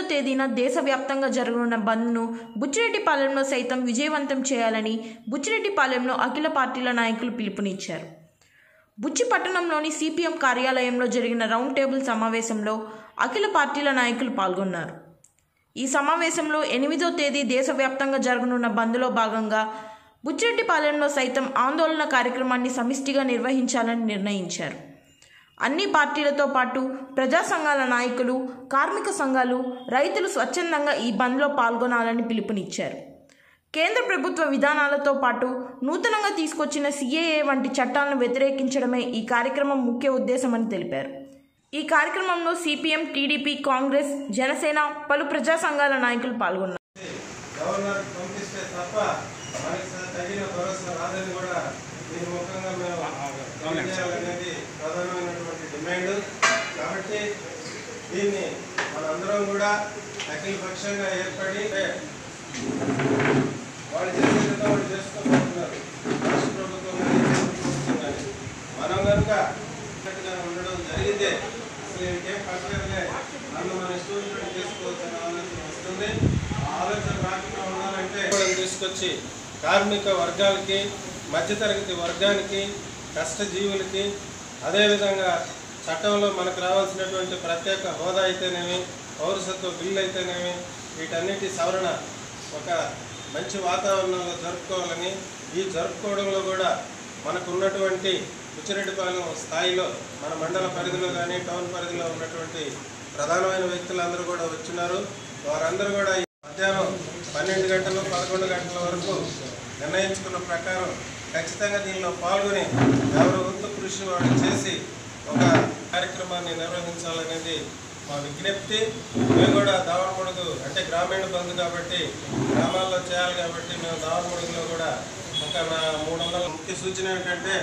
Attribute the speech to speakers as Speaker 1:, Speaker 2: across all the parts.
Speaker 1: తేదీన దేశవ్యాప్తంగా జరగనున్న బంద్ను బుచ్చిరెడ్డిపాలెంలో సైతం విజయవంతం చేయాలని బుచ్చిరెడ్డిపాలెంలో అఖిల పార్టీల నాయకులు పిలుపునిచ్చారు బుచ్చి పట్టణంలోని సిపిఎం కార్యాలయంలో జరిగిన రౌండ్ టేబుల్ సమావేశంలో అఖిల పార్టీల నాయకులు పాల్గొన్నారు ఈ సమావేశంలో ఎనిమిదో తేదీ దేశవ్యాప్తంగా జరగనున్న బంద్లో భాగంగా బుచ్చిరెడ్డిపాలెంలో సైతం ఆందోళన కార్యక్రమాన్ని సమిష్టిగా నిర్వహించాలని నిర్ణయించారు అన్ని పార్టీలతో పాటు ప్రజా సంఘాల నాయకులు కార్మిక సంఘాలు రైతులు స్వచ్ఛందంగా ఈ బంద్లో పాల్గొనాలని పిలుపునిచ్చారు కేంద్ర ప్రభుత్వ విధానాలతో పాటు నూతనంగా తీసుకొచ్చిన సిఏఏ వంటి చట్టాలను వ్యతిరేకించడమే ఈ కార్యక్రమం ముఖ్య ఉద్దేశమని తెలిపారు ఈ కార్యక్రమంలో సిపిఎం టీడీపీ కాంగ్రెస్ జనసేన పలు ప్రజా సంఘాల నాయకులు పాల్గొన్నారు
Speaker 2: గవర్నర్ పంపిస్తే తప్ప మనకి స- తగిన భరోసా రాదని కూడా దీని ముఖంగా మేము తెలియజేయాలనేది ప్రధానమైనటువంటి డిమాండ్ కాబట్టి దీన్ని మనందరం కూడా అఖిల పక్షంగా ఏర్పడి వాళ్ళు చేసేదిగా వాళ్ళు చేసుకోబోతున్నారు రాష్ట్ర ప్రభుత్వం కానీ కేంద్ర ప్రభుత్వం కానీ మనం కనుక కరెక్ట్గా ఉండడం జరిగితే అసలు ఇంకేం పట్టలేదులే నన్ను మన స్టూడెంట్ చేసుకోవచ్చు అనే ఆలోచన వస్తుంది ఆ ఆలోచన రాకుండా ఉండాలంటే కూడా తీసుకొచ్చి కార్మిక వర్గాలకి మధ్యతరగతి వర్గానికి కష్టజీవులకి అదేవిధంగా చట్టంలో మనకు రావాల్సినటువంటి ప్రత్యేక హోదా అయితేనేమి పౌరసత్వ బిల్లు అయితేనేమి వీటన్నిటి సవరణ ఒక మంచి వాతావరణంలో జరుపుకోవాలని ఈ జరుపుకోవడంలో కూడా మనకు ఉన్నటువంటి ఉచ్చిరెడ్డిపాలెం స్థాయిలో మన మండల పరిధిలో కానీ టౌన్ పరిధిలో ఉన్నటువంటి ప్రధానమైన వ్యక్తులందరూ కూడా వచ్చినారు వారందరూ కూడా ఈ మధ్యాహ్నం పన్నెండు గంటలు పదకొండు గంటల వరకు నిర్ణయించుకున్న ప్రకారం ఖచ్చితంగా దీనిలో పాల్గొని ఎవరు వంతు కృషి వాళ్ళు చేసి ఒక కార్యక్రమాన్ని నిర్వహించాలనేది మా విజ్ఞప్తి మేము కూడా దావరమడుగు అంటే గ్రామీణ బంధు కాబట్టి గ్రామాల్లో చేయాలి కాబట్టి మేము దావరమడుగులో కూడా ఒక నా మూడు వందల ముఖ్య సూచన ఏంటంటే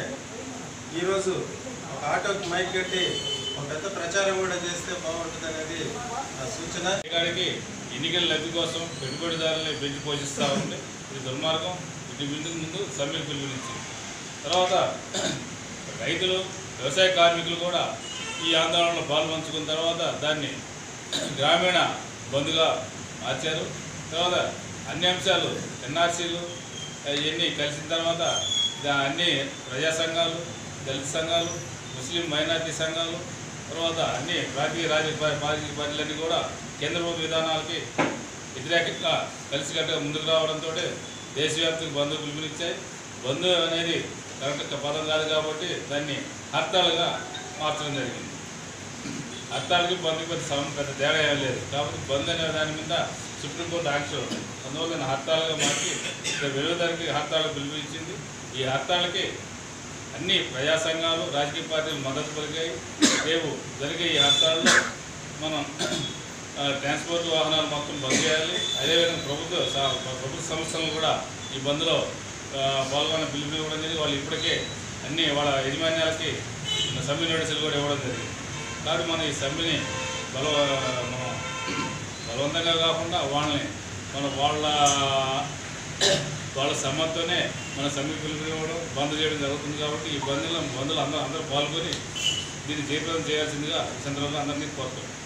Speaker 2: ఈరోజు ఒక ఆటోకి మైక్ కట్టి ఒక పెద్ద ప్రచారం కూడా చేస్తే బాగుంటుంది అనేది నా సూచన
Speaker 3: ఇక్కడికి ఎన్నికల లబ్ధి కోసం పెట్టుబడిదారుల్ని పెంచి పోషిస్తూ ఉంది ఇది దుర్మార్గం ఇది ముందుకు ముందు సమ్మెకు పిలుపునిచ్చింది తర్వాత రైతులు వ్యవసాయ కార్మికులు కూడా ఈ ఆందోళనలో పాల్పంచుకున్న తర్వాత దాన్ని గ్రామీణ బంధుగా మార్చారు తర్వాత అన్ని అంశాలు ఎన్ఆర్సీలు ఇవన్నీ కలిసిన తర్వాత దా- అన్ని ప్రజా సంఘాలు దళిత సంఘాలు ముస్లిం మైనార్టీ సంఘాలు తర్వాత అన్ని రాజకీయ రాజకీయ రాజకీయ పార్టీలన్నీ కూడా కేంద్ర ప్రభుత్వ విధానాలకి వ్యతిరేకంగా కలిసికట్టుగా ముందుకు రావడంతో దేశవ్యాప్తంగా బంధు పిలుపునిచ్చాయి బంధు అనేది కరెక్ట్ పదం కాదు కాబట్టి దాన్ని హర్తాలుగా మార్చడం జరిగింది హర్తాలకి బంధుకి పెద్ద సమం పెద్ద తేడా ఏం లేదు కాబట్టి బంద్ అనే దాని మీద సుప్రీంకోర్టు ఆంక్షలు ఉంది అందువల్ల దాన్ని హర్తాలుగా మార్చి ఇక్కడ విరోధానికి హర్తాలకు పిలుపునిచ్చింది ఈ హర్తాలకి అన్ని ప్రజా సంఘాలు రాజకీయ పార్టీలు మద్దతు పలికాయి రేపు జరిగే ఈ హర్తాల్లో మనం ఆ, ట్రాన్స్పోర్ట్ వాహనాలు మొత్తం బంద్ చేయాలి అదేవిధంగా ప్రభుత్వ స- ప్రభుత్వ సంస్థలను కూడా ఈ బంద్లో ఆ, పాల్గొన్న పిలుపు ఇవ్వడం జరిగింది వాళ్ళు ఇప్పటికే అన్ని వాళ్ళ యజమాన్యాలకి సమ్మె నోటీసులు కూడా ఇవ్వడం జరిగింది కాబట్టి మనం ఈ సమ్మెని బల మనం బలవంతంగా కాకుండా వాళ్ళని మన వాళ్ళ వాళ్ళ సమ్మతితోనే మన సమ్మె పిలుపు ఇవ్వడం బంద్ చేయడం జరుగుతుంది కాబట్టి ఈ బంద్లో బంద్లో అందరూ అందరూ పాల్గొని దీన్ని జయప్రదం చేయాల్సిందిగా ఈ సందర్భంగా అందరినీ కోరుతున్నాం